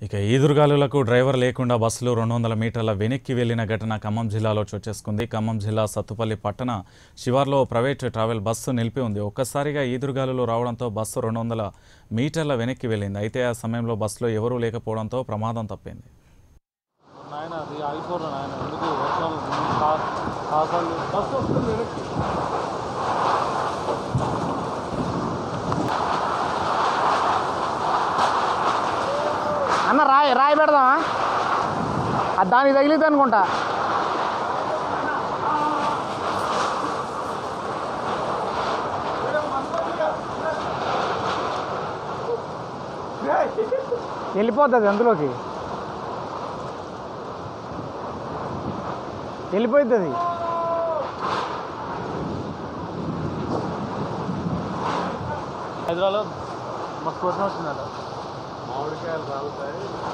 ఇక ఈదురుగాలులకు డ్రైవర్ లేకుండా బస్సులు రెండు వందల మీటర్ల వెనక్కి వెళ్లిన ఘటన ఖమ్మం జిల్లాలో చోటు చేసుకుంది ఖమ్మం జిల్లా సత్తుపల్లి పట్టణ శివార్లో ప్రైవేట్ ట్రావెల్ బస్సు నిలిపి ఉంది ఒక్కసారిగా ఈదురుగాలులు రావడంతో బస్సు రెండు వందల మీటర్ల వెనక్కి వెళ్ళింది అయితే ఆ సమయంలో బస్సులో ఎవరూ లేకపోవడంతో ప్రమాదం తప్పింది నాయన అది ఆగిపోరు నాయన ఎందుకు వర్షాలు కా- కాసాలు బస్సు వస్తుంది వెనక్కి అన్న రాయి రాయి పెడదామా అది దానికి తగిలిద్ది అనుకుంటా వెళ్ళిపోతుంది అందులోకి వెళ్ళిపోతుంది హైదరాబాద్లో మస్తు వర్షం వచ్చిందట మామిడికాయలు రాలుతాయి